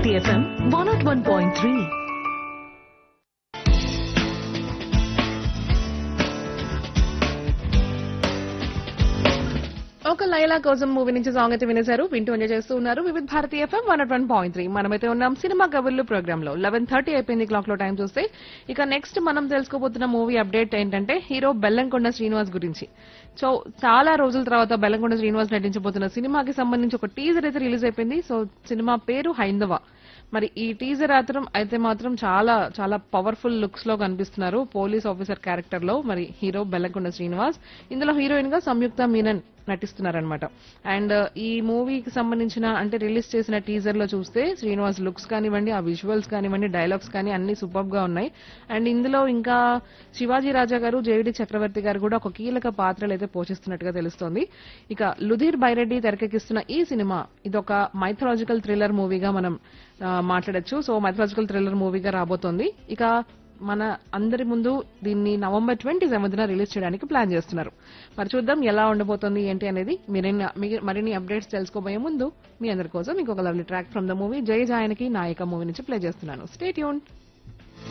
Bharati FM one nought one point three ఒక లైలా కోసం movie నుంచి సాంగ్ అయితే వినేశారు వింటూ ఎంజాయ్ చేస్తూ ఉన్నారు Vividh Bharatiya FM one one point three మనమైతే ఉన్నాం సినిమా కబుర్లు ప్రోగ్రామ్ లో లెవెన్ థర్టీ అయిపోయింది క్లాక్ లో టైం చూస్తే ఇక నెక్స్ట్ మనం తెలుసుకోబోతున్న మూవీ అప్డేట్ ఏంటంటే హీరో బెల్లంకొండ శ్రీనివాస్ గురించి సో చాలా రోజుల తర్వాత బెల్లంకొండ శ్రీనివాస్ నటించబోతున్న సినిమాకి సంబంధించి ఒక టీజర్ అయితే రిలీజ్ అయిపోయింది సో సినిమా పేరు హైందవ మరి ఈ టీజర్ మాత్రం అయితే మాత్రం చాలా చాలా పవర్ఫుల్ లుక్స్ లో కనిపిస్తున్నారు పోలీస్ ఆఫీసర్ క్యారెక్టర్ లో మరి హీరో బెల్లంకొండ శ్రీనివాస్ ఇందులో హీరోయిన్ గా సంయుక్త మీనన్ నటిస్తున్నారనమాట అండ్ ఈ మూవీకి సంబంధించిన అంటే రిలీజ్ చేసిన టీజర్ లో చూస్తే శ్రీనివాస్ లుక్స్ కానివ్వండి ఆ విజువల్స్ కానివ్వండి డైలాగ్స్ కానీ అన్ని సూపర్ గా ఉన్నాయి అండ్ ఇందులో ఇంకా శివాజీ రాజా గారు జేవిడి చక్రవర్తి గారు కూడా ఒక కీలక పాత్రలు అయితే పోషిస్తున్నట్టుగా తెలుస్తోంది ఇక లుధీర్ బైరెడ్డి తెరకెక్కిస్తున్న ఈ సినిమా ఇదొక మైథలాజికల్ థ్రిల్లర్ మూవీగా మనం ఆ, మాట్లాడొచ్చు సో మైథలాజికల్ థ్రిల్లర్ మూవీగా రాబోతోంది ఇక మన అందరి ముందు దీన్ని నవంబర్ ట్వంటీ సెవెంత్ రిలీజ్ చేయడానికి ప్లాన్ చేస్తున్నారు మరి చూద్దాం ఎలా ఉండబోతోంది ఏంటి అనేది మీరైనా మీ- మరిన్ని అప్డేట్స్ తెలుసుకోబోయే ముందు మీ అందరి కోసం ఇంకొక lovely track from the movie Jaya Janaki Nayaka movie నుంచి ప్లే చేస్తున్నాను స్టేట్ యూన్